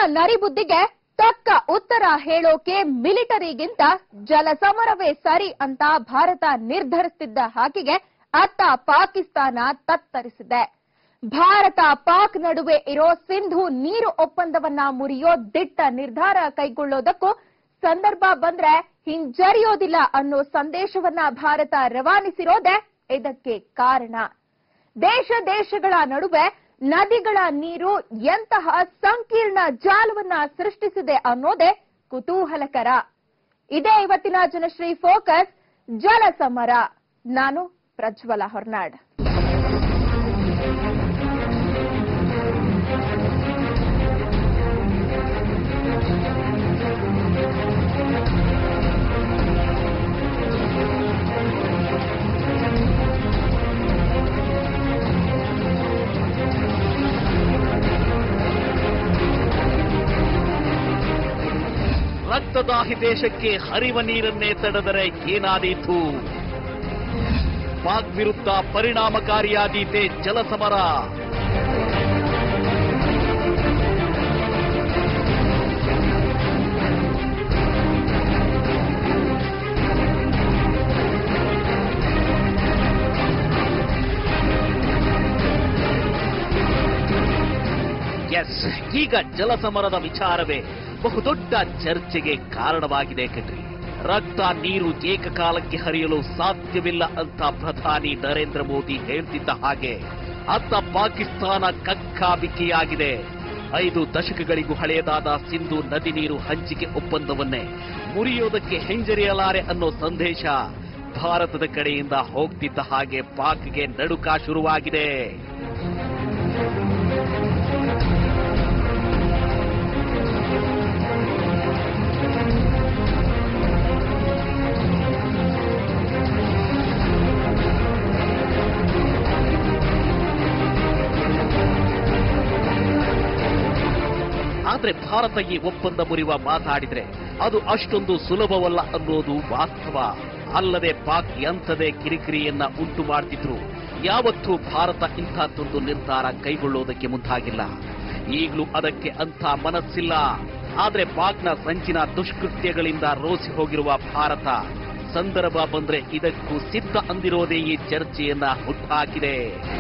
ನರಿಬುದ್ಧಿಗೆ ತಕ್ಕ ಉತ್ತರ ಹೇಳೋಕೆ ಮಿಲಿಟರಿಗಿಂತ ಜಲಸಮರವೇ ಸರಿ ಅಂತ ಭಾರತ ನಿರ್ಧರಿಸುತ್ತಿದ್ದ ಹಾಕಿಗೆ ಅತ್ತ ಪಾಕಿಸ್ತಾನ ತತ್ತರಿಸಿದೆ ಭಾರತ ಪಾಕ್ ನಡುವೆ ಇರೋ ಸಿಂಧು ನೀರು ಒಪ್ಪಂದವನ್ನ ಮುರಿಯೋ ದಿಟ್ಟ ನಿರ್ಧಾರ ಕೈಗೊಳ್ಳೋದಕ್ಕೂ ಸಂದರ್ಭ ಬಂದ್ರೆ ಹಿಂಜರಿಯೋದಿಲ್ಲ ಅನ್ನೋ ಸಂದೇಶವನ್ನ ಭಾರತ ರವಾನಿಸಿರೋದೇ ಇದಕ್ಕೆ ಕಾರಣ ದೇಶ ದೇಶಗಳ ನಡುವೆ ನದಿಗಳ ನೀರು ಎಂತಹ ಸಂಕೀರ್ಣ ಜಾಲವನ್ನ ಸೃಷ್ಟಿಸಿದೆ ಅನ್ನೋದೇ ಕುತೂಹಲಕರ ಇದೇ ಇವತ್ತಿನ ಜನಶ್ರೀ ಫೋಕಸ್ ಜಲ ಸಮರ ನಾನು ಪ್ರಜ್ವಲ ಹೊರ್ನಾಡ್ ರಕ್ತದಾಹಿ ದೇಶಕ್ಕೆ ಹರಿವ ನೀರನ್ನೇ ತಡೆದರೆ ಏನಾದೀತು ಪಾಕ್ ವಿರುದ್ಧ ಪರಿಣಾಮಕಾರಿಯಾದೀತೆ ಜಲಸಮರ ಎಸ್ ಈಗ ಜಲಸಮರದ ವಿಚಾರವೇ ಬಹುದೊಡ್ಡ ಚರ್ಚೆಗೆ ಕಾರಣವಾಗಿದೆ ಕಣ್ರಿ ರಕ್ತ ನೀರು ಏಕಕಾಲಕ್ಕೆ ಹರಿಯಲು ಸಾಧ್ಯವಿಲ್ಲ ಅಂತ ಪ್ರಧಾನಿ ನರೇಂದ್ರ ಮೋದಿ ಹೇಳ್ತಿದ್ದ ಹಾಗೆ ಅತ್ತ ಪಾಕಿಸ್ತಾನ ಕಕ್ಕಾಬಿಕ್ಕಿಯಾಗಿದೆ ಐದು ದಶಕಗಳಿಗೂ ಹಳೆಯದಾದ ಸಿಂಧು ನದಿ ನೀರು ಹಂಚಿಕೆ ಒಪ್ಪಂದವನ್ನೇ ಮುರಿಯೋದಕ್ಕೆ ಹಿಂಜರಿಯಲಾರೆ ಅನ್ನೋ ಸಂದೇಶ ಭಾರತದ ಕಡೆಯಿಂದ ಹೋಗ್ತಿದ್ದ ಹಾಗೆ ಪಾಕ್ಗೆ ನಡುಕ ಶುರುವಾಗಿದೆ ಆದ್ರೆ ಭಾರತ ಈ ಒಪ್ಪಂದ ಮುರಿಯುವ ಮಾತಾಡಿದ್ರೆ ಅದು ಅಷ್ಟೊಂದು ಸುಲಭವಲ್ಲ ಅನ್ನೋದು ವಾಸ್ತವ ಅಲ್ಲದೆ ಪಾಕ್ ಎಂಥದೇ ಕಿರಿಕಿರಿಯನ್ನ ಉಂಟು ಮಾಡ್ತಿದ್ರು ಯಾವತ್ತೂ ಭಾರತ ಇಂಥದ್ದೊಂದು ನಿರ್ಧಾರ ಕೈಗೊಳ್ಳೋದಕ್ಕೆ ಮುಂದಾಗಿಲ್ಲ ಈಗಲೂ ಅದಕ್ಕೆ ಅಂಥ ಮನಸ್ಸಿಲ್ಲ ಆದ್ರೆ ಪಾಕ್ನ ಸಂಚಿನ ದುಷ್ಕೃತ್ಯಗಳಿಂದ ರೋಸಿ ಹೋಗಿರುವ ಭಾರತ ಸಂದರ್ಭ ಬಂದ್ರೆ ಇದಕ್ಕೂ ಸಿದ್ಧ ಅಂದಿರೋದೇ ಈ ಚರ್ಚೆಯನ್ನ ಹುಟ್ಟುಹಾಕಿದೆ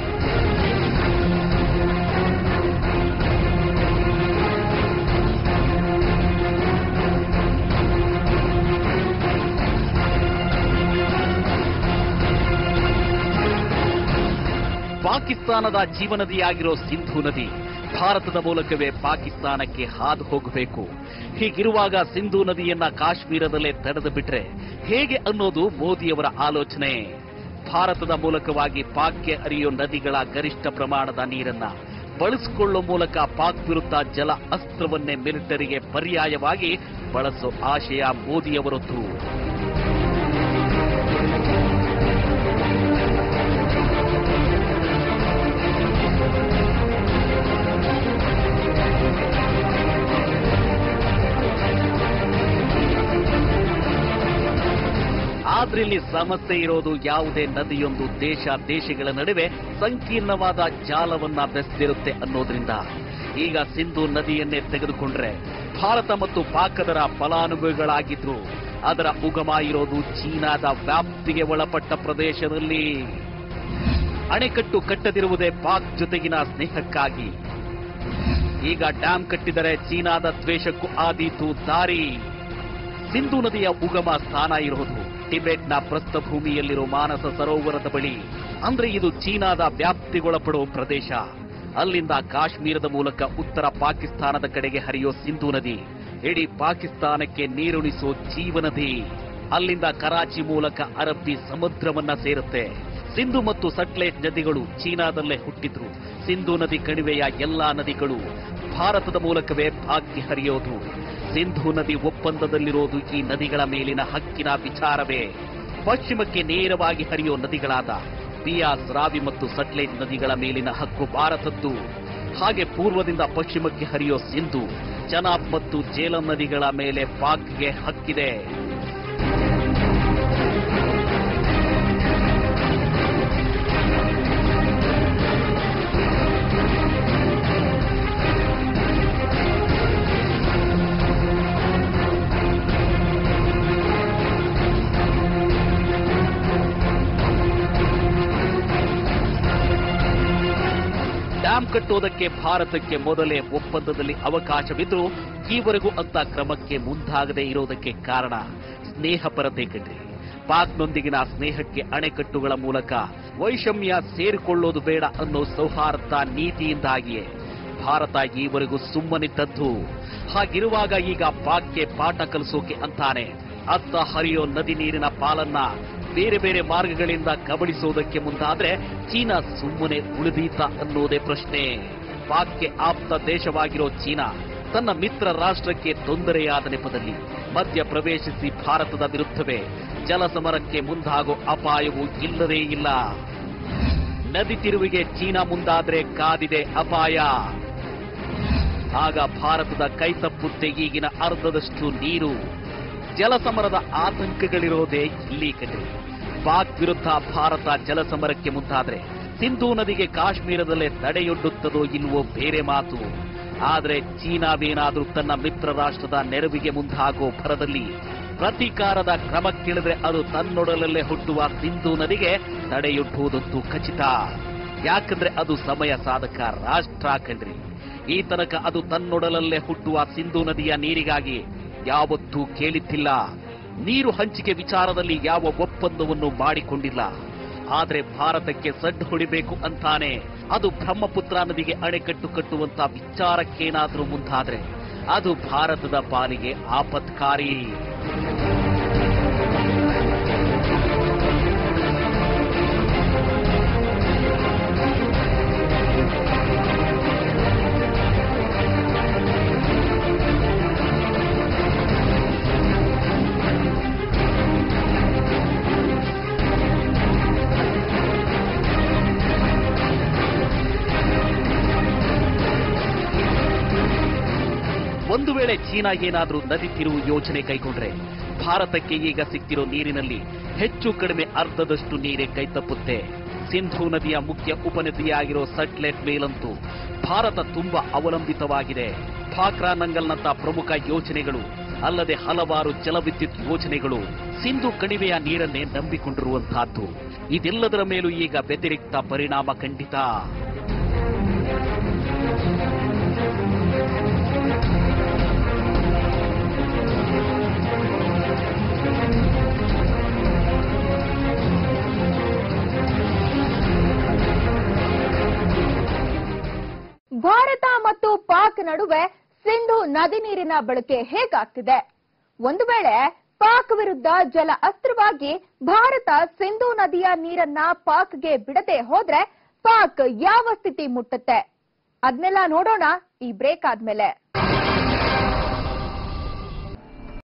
ಪಾಕಿಸ್ತಾನದ ಜೀವನದಿಯಾಗಿರೋ ಸಿಂಧು ನದಿ ಭಾರತದ ಮೂಲಕವೇ ಪಾಕಿಸ್ತಾನಕ್ಕೆ ಹಾದು ಹೋಗಬೇಕು ಹೀಗಿರುವಾಗ ಸಿಂಧು ನದಿಯನ್ನ ಕಾಶ್ಮೀರದಲ್ಲೇ ತಡೆದು ಬಿಟ್ರೆ ಹೇಗೆ ಅನ್ನೋದು ಮೋದಿಯವರ ಆಲೋಚನೆ ಭಾರತದ ಮೂಲಕವಾಗಿ ಪಾಕ್ಗೆ ಹರಿಯೋ ನದಿಗಳ ಗರಿಷ್ಠ ಪ್ರಮಾಣದ ನೀರನ್ನ ಬಳಸಿಕೊಳ್ಳುವ ಮೂಲಕ ಪಾಕ್ ವಿರುದ್ಧ ಜಲ ಅಸ್ತ್ರವನ್ನೇ ಮಿಲಿಟರಿಗೆ ಪರ್ಯಾಯವಾಗಿ ಬಳಸೋ ಆಶಯ ಮೋದಿಯವರದ್ದು ಆದ್ರಿಲ್ಲಿ ಸಮಸ್ಯೆ ಇರೋದು ಯಾವುದೇ ನದಿಯೊಂದು ದೇಶ ದೇಶಗಳ ನಡುವೆ ಸಂಕೀರ್ಣವಾದ ಜಾಲವನ್ನ ಬೆಸೆದಿರುತ್ತೆ ಅನ್ನೋದ್ರಿಂದ ಈಗ ಸಿಂಧು ನದಿಯನ್ನೇ ತೆಗೆದುಕೊಂಡ್ರೆ ಭಾರತ ಮತ್ತು ಪಾಕದರ ಫಲಾನುಭವಿಗಳಾಗಿದ್ರು ಅದರ ಉಗಮ ಇರೋದು ಚೀನಾದ ವ್ಯಾಪ್ತಿಗೆ ಒಳಪಟ್ಟ ಪ್ರದೇಶದಲ್ಲಿ ಅಣೆಕಟ್ಟು ಕಟ್ಟದಿರುವುದೇ ಪಾಕ್ ಜೊತೆಗಿನ ಸ್ನೇಹಕ್ಕಾಗಿ ಈಗ ಡ್ಯಾಂ ಕಟ್ಟಿದರೆ ಚೀನಾದ ದ್ವೇಷಕ್ಕೂ ಆದೀತು ದಾರಿ ಸಿಂಧು ನದಿಯ ಉಗಮ ಸ್ಥಾನ ಇರೋದು ಟಿಬೆಟ್ನ ಪ್ರಸ್ಥಭೂಮಿಯಲ್ಲಿರೋ ಮಾನಸ ಸರೋವರದ ಬಳಿ ಅಂದ್ರೆ ಇದು ಚೀನಾದ ವ್ಯಾಪ್ತಿಗೊಳಪಡುವ ಪ್ರದೇಶ ಅಲ್ಲಿಂದ ಕಾಶ್ಮೀರದ ಮೂಲಕ ಉತ್ತರ ಪಾಕಿಸ್ತಾನದ ಕಡೆಗೆ ಹರಿಯೋ ಸಿಂಧು ನದಿ ಇಡೀ ಪಾಕಿಸ್ತಾನಕ್ಕೆ ನೀರುಣಿಸೋ ಜೀವನದಿ ಅಲ್ಲಿಂದ ಕರಾಚಿ ಮೂಲಕ ಅರಬ್ಬಿ ಸಮುದ್ರವನ್ನ ಸೇರುತ್ತೆ ಸಿಂಧು ಮತ್ತು ಸಟ್ಲೇಟ್ ನದಿಗಳು ಚೀನಾದಲ್ಲೇ ಹುಟ್ಟಿದ್ರು ಸಿಂಧು ನದಿ ಕಣಿವೆಯ ಎಲ್ಲಾ ನದಿಗಳು ಭಾರತದ ಮೂಲಕವೇ ಭಾಗ್ಯ ಹರಿಯೋದು ಸಿಂಧು ನದಿ ಒಪ್ಪಂದದಲ್ಲಿರೋದು ಈ ನದಿಗಳ ಮೇಲಿನ ಹಕ್ಕಿನ ವಿಚಾರವೇ ಪಶ್ಚಿಮಕ್ಕೆ ನೇರವಾಗಿ ಹರಿಯೋ ನದಿಗಳಾದ ಬಿಯಾಸ್ ರಾವಿ ಮತ್ತು ಸಟ್ಲೇಜ್ ನದಿಗಳ ಮೇಲಿನ ಹಕ್ಕು ಭಾರತದ್ದು ಹಾಗೆ ಪೂರ್ವದಿಂದ ಪಶ್ಚಿಮಕ್ಕೆ ಹರಿಯೋ ಸಿಂಧು ಚನಾಬ್ ಮತ್ತು ಜೇಲಂ ನದಿಗಳ ಮೇಲೆ ಪಾಕ್ಗೆ ಹಕ್ಕಿದೆ ಕಟ್ಟೋದಕ್ಕೆ ಭಾರತಕ್ಕೆ ಮೊದಲೇ ಒಪ್ಪಂದದಲ್ಲಿ ಅವಕಾಶವಿದ್ರೂ ಈವರೆಗೂ ಅಂತ ಕ್ರಮಕ್ಕೆ ಮುಂದಾಗದೇ ಇರೋದಕ್ಕೆ ಕಾರಣ ಸ್ನೇಹಪರತೆ ಕಣ್ರಿ ಪಾಕ್ನೊಂದಿಗಿನ ಸ್ನೇಹಕ್ಕೆ ಅಣೆಕಟ್ಟುಗಳ ಮೂಲಕ ವೈಷಮ್ಯ ಸೇರಿಕೊಳ್ಳೋದು ಬೇಡ ಅನ್ನೋ ಸೌಹಾರ್ದ ನೀತಿಯಿಂದಾಗಿಯೇ ಭಾರತ ಈವರೆಗೂ ಸುಮ್ಮನಿದ್ದದ್ದು ಹಾಗಿರುವಾಗ ಈಗ ಪಾಕ್ಗೆ ಪಾಠ ಕಲಿಸೋಕೆ ಅಂತಾನೆ ಅತ್ತ ಹರಿಯೋ ನದಿ ನೀರಿನ ಪಾಲನ್ನ ಬೇರೆ ಬೇರೆ ಮಾರ್ಗಗಳಿಂದ ಕಬಳಿಸೋದಕ್ಕೆ ಮುಂದಾದ್ರೆ ಚೀನಾ ಸುಮ್ಮನೆ ಉಳಿದೀತ ಅನ್ನೋದೇ ಪ್ರಶ್ನೆ ಪಾಕ್ಗೆ ಆಪ್ತ ದೇಶವಾಗಿರೋ ಚೀನಾ ತನ್ನ ಮಿತ್ರ ರಾಷ್ಟ್ರಕ್ಕೆ ತೊಂದರೆಯಾದ ನೆಪದಲ್ಲಿ ಮಧ್ಯ ಪ್ರವೇಶಿಸಿ ಭಾರತದ ವಿರುದ್ಧವೇ ಜಲಸಮರಕ್ಕೆ ಮುಂದಾಗೋ ಅಪಾಯವೂ ಇಲ್ಲವೇ ಇಲ್ಲ ನದಿ ತಿರುವಿಗೆ ಚೀನಾ ಮುಂದಾದ್ರೆ ಕಾದಿದೆ ಅಪಾಯ ಆಗ ಭಾರತದ ಕೈತಪ್ಪುತ್ತೆ ಈಗಿನ ಅರ್ಧದಷ್ಟು ನೀರು ಜಲಸಮರದ ಆತಂಕಗಳಿರೋದೇ ಇಲ್ಲಿ ಕಣ್ರಿ ಪಾಕ್ ವಿರುದ್ಧ ಭಾರತ ಜಲಸಮರಕ್ಕೆ ಮುಂದಾದ್ರೆ ಸಿಂಧೂ ನದಿಗೆ ಕಾಶ್ಮೀರದಲ್ಲೇ ತಡೆಯೊಡ್ಡುತ್ತದೋ ಇಲ್ವೋ ಬೇರೆ ಮಾತು ಆದ್ರೆ ಚೀನಾವೇನಾದ್ರೂ ತನ್ನ ಮಿತ್ರ ರಾಷ್ಟ್ರದ ನೆರವಿಗೆ ಮುಂದಾಗೋ ಭರದಲ್ಲಿ ಪ್ರತೀಕಾರದ ಕ್ರಮಕ್ಕಿಳಿದ್ರೆ ಅದು ತನ್ನೊಡಲಲ್ಲೇ ಹುಟ್ಟುವ ಸಿಂಧೂ ನದಿಗೆ ತಡೆಯೊಡ್ಡುವುದಂತೂ ಖಚಿತ ಯಾಕಂದ್ರೆ ಅದು ಸಮಯ ಸಾಧಕ ರಾಷ್ಟ್ರ ಕಣ್ರಿ ಈ ತನಕ ಅದು ತನ್ನೊಡಲಲ್ಲೇ ಹುಟ್ಟುವ ಸಿಂಧೂ ನದಿಯ ನೀರಿಗಾಗಿ ಯಾವತ್ತೂ ಕೇಳಿದ್ದಿಲ್ಲ ನೀರು ಹಂಚಿಕೆ ವಿಚಾರದಲ್ಲಿ ಯಾವ ಒಪ್ಪಂದವನ್ನು ಮಾಡಿಕೊಂಡಿಲ್ಲ ಆದ್ರೆ ಭಾರತಕ್ಕೆ ಸಡ್ಡು ಹೊಡಿಬೇಕು ಅಂತಾನೆ ಅದು ಬ್ರಹ್ಮಪುತ್ರ ನದಿಗೆ ಅಣೆಕಟ್ಟು ಕಟ್ಟುವಂತ ವಿಚಾರಕ್ಕೇನಾದ್ರೂ ಮುಂದಾದ್ರೆ ಅದು ಭಾರತದ ಪಾಲಿಗೆ ಆಪತ್ಕಾರಿ ಒಂದು ವೇಳೆ ಚೀನಾ ಏನಾದ್ರೂ ನದಿ ತಿರುವು ಯೋಜನೆ ಕೈಗೊಂಡ್ರೆ ಭಾರತಕ್ಕೆ ಈಗ ಸಿಕ್ತಿರೋ ನೀರಿನಲ್ಲಿ ಹೆಚ್ಚು ಕಡಿಮೆ ಅರ್ಧದಷ್ಟು ನೀರೇ ಕೈತಪ್ಪುತ್ತೆ ಸಿಂಧೂ ನದಿಯ ಮುಖ್ಯ ಉಪನದಿಯಾಗಿರೋ ಸಟ್ಲೆಟ್ ಮೇಲಂತೂ ಭಾರತ ತುಂಬಾ ಅವಲಂಬಿತವಾಗಿದೆ ಭಾಕ್ರಾ ನಂಗಲ್ನಂತ ಪ್ರಮುಖ ಯೋಜನೆಗಳು ಅಲ್ಲದೆ ಹಲವಾರು ಜಲವಿದ್ಯುತ್ ಯೋಜನೆಗಳು ಸಿಂಧು ಕಣಿವೆಯ ನೀರನ್ನೇ ನಂಬಿಕೊಂಡಿರುವಂತಹದ್ದು ಇದೆಲ್ಲದರ ಮೇಲೂ ಈಗ ವ್ಯತಿರಿಕ್ತ ಪರಿಣಾಮ ಖಂಡಿತ ಭಾರತ ಮತ್ತು ಪಾಕ್ ನಡುವೆ ಸಿಂಧು ನದಿ ನೀರಿನ ಬಳಕೆ ಹೇಗಾಗ್ತಿದೆ ಒಂದು ವೇಳೆ ಪಾಕ್ ವಿರುದ್ಧ ಜಲ ಅಸ್ತ್ರವಾಗಿ ಭಾರತ ಸಿಂಧು ನದಿಯ ನೀರನ್ನ ಪಾಕ್ಗೆ ಬಿಡದೆ ಹೋದ್ರೆ ಪಾಕ್ ಯಾವ ಸ್ಥಿತಿ ಮುಟ್ಟುತ್ತೆ ಅದ್ನೆಲ್ಲ ನೋಡೋಣ ಈ ಬ್ರೇಕ್ ಆದ್ಮೇಲೆ